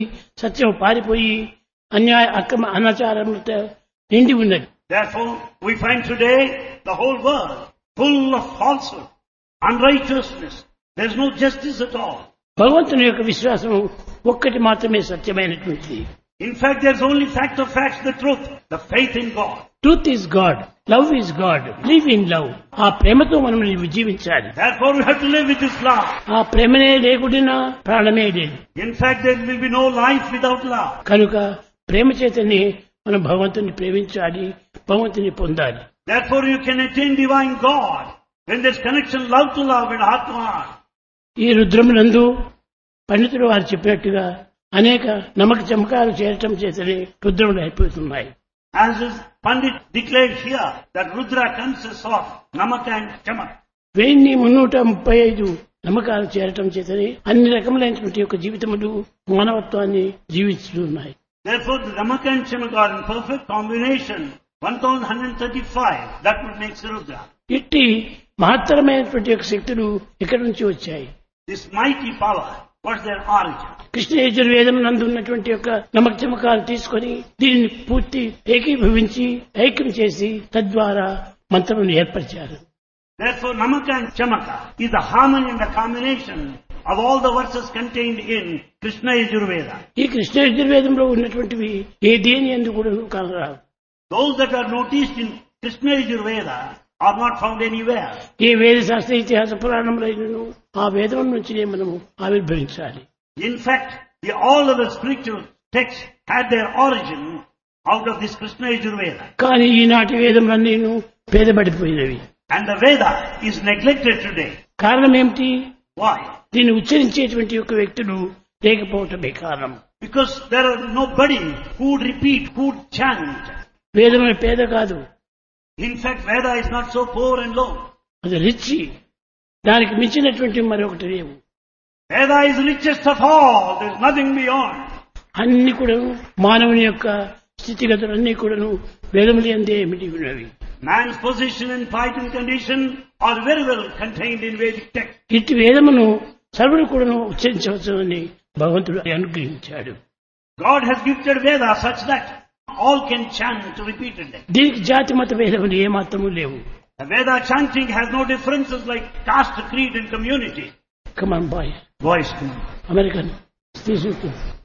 సత్యం పారిపోయి అన్యాయ అక్రమ అనాచారములతో నిండి ఉన్నది Therefore, we find today the whole world full of falsehood, unrighteousness. There's no justice at all. భగవంతుని యొక్క విశ్వాసం ఒక్కటి మాత్రమే సత్యమైనటువంటిది In fact, there's only fact of facts, the truth, the faith in God. Truth is God love is God live in love ఆ ప్రేమతో మనం జీవించాలి Therefore, we have to live with this love. ఆ ప్రేమనే లేకుడినా ప్రాణమే లేదు In fact, there will be no life without love. కనుక ప్రేమ చేతనే మనం భగవంతుని ప్రేమించాలి భగవంతుని పొందాలి Therefore, you can attain divine God when there's connection love to love and heart to heart. ఈ రుద్రమునందు పండితుడు వారు చెప్పినట్టుగా అనేక నమ్మక చమకాలు చేరటం చేతనే రుద్రములు అయిపోతున్నాయి As is Pandit declared here, that Rudra consists of Namaka and Chamak. వెయ్యి మున్నూట ముప్పై ఐదు నమ్మకాలు చేరటం చేతనే అన్ని రకములైనటువంటి యొక్క జీవితములు మానవత్వాన్ని జీవిస్తున్నాయి Therefore, the Namaka and Chamak are in perfect combination. 1135. That would make Rudra. ఇట్టి మహత్తరమైనటువంటి యొక్క శక్తులు ఎక్కడి నుంచి వచ్చాయి This mighty power, what's their origin? Krishna యజుర్వేదం నందు ఉన్నటువంటి యొక్క నమ్మక చమకాలు తీసుకొని దీనిని పూర్తి ఏకీభవించి ఐక్యం చేసి తద్వారా మంత్రమును ఏర్పరిచారు Therefore, Namaka and Chamaka is the harmony and the combination of all the verses contained in Krishna Yajurveda. ఈ కృష్ణ యజుర్వేదంలో ఉన్నటువంటివి ఏ దేని ఎందుకు కూడా కలరావు Those that are noticed in Krishna Yajurveda are not found anywhere. ఏ వేద శాస్త్ర ఇతిహాస పురాణములైనను ఆ వేదం నుంచినే మనము ఆవిర్భవించాలి In fact, the, all of the spiritual texts had their origin out of this Krishna Yajurveda. కానీ ఈనాటి వేదములన్నీను భేదపడిపోయినవి And the Veda is neglected today. కారణం ఏమిటి Why? దీన్ని ఉచ్చరించేటువంటి యొక్క వ్యక్తులు లేకపోవటమే కారణం Because there are nobody who would repeat, who would chant. వేదమైన పేద కాదు In fact, Veda is not so poor and low. అది రిచి దానికి మించినటువంటి మరొకటి లేవు Veda is richest of all. There's nothing beyond. అన్ని కూడాను మానవుని యొక్క స్థితిగతులన్నీ కూడాను వేదములు ఎందే ఏమిటి ఉన్నవి Man's position and plight and condition are very well contained in Vedic text. ఇట్టి వేదమును సర్వుడు కూడాను ఉచ్చరించవచ్చు అని భగవంతుడు అనుగ్రహించాడు God has gifted Veda such that all can chant repeatedly. దీనికి జాతి మత భేదములు ఏమాత్రము లేవు The Veda chanting has no differences like caste, creed and community. Come on boy Voice command. American తీసుకుంటుంది